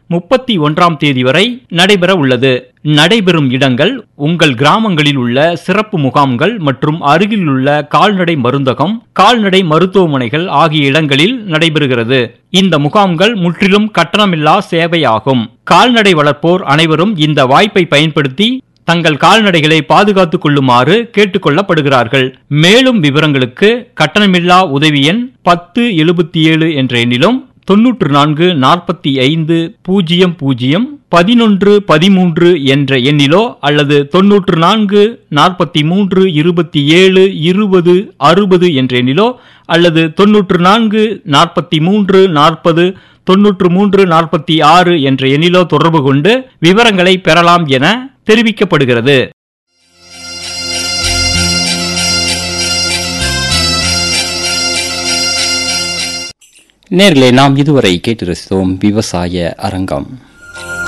முப்பத்தி ஒன்றாம் தேதி வரை நடைபெற உள்ளது நடைபெறும் இடங்கள் உங்கள் கிராமங்களில் உள்ள சிறப்பு முகாம்கள் மற்றும் அருகிலுள்ள கால்நடை மருந்தகம் கால்நடை மருத்துவமனைகள் ஆகிய இடங்களில் நடைபெறுகிறது இந்த முகாம்கள் முற்றிலும் கட்டணமில்லா சேவையாகும் கால்நடை வளர்ப்போர் அனைவரும் இந்த வாய்ப்பை பயன்படுத்தி தங்கள் கால்நடைகளை பாதுகாத்துக் கொள்ளுமாறு கேட்டுக்கொள்ளப்படுகிறார்கள் மேலும் விவரங்களுக்கு கட்டணமில்லா உதவி எண் பத்து எழுபத்தி ஏழு என்ற எண்ணிலும் தொன்னூற்று நான்கு நாற்பத்தி ஐந்து பூஜ்ஜியம் பூஜ்ஜியம் பதினொன்று பதிமூன்று என்ற எண்ணிலோ அல்லது தொன்னூற்று நான்கு நாற்பத்தி மூன்று இருபத்தி ஏழு இருபது அறுபது என்ற எண்ணிலோ அல்லது தொன்னூற்று நான்கு நாற்பத்தி மூன்று நாற்பது தொன்னூற்று மூன்று நாற்பத்தி ஆறு என்ற எண்ணிலோ தொடர்பு கொண்டு விவரங்களை பெறலாம் என தெரிவிக்கப்படுகிறது நேர்களே நாம் இதுவரை கேட்டு ரசித்தோம் விவசாய அரங்கம்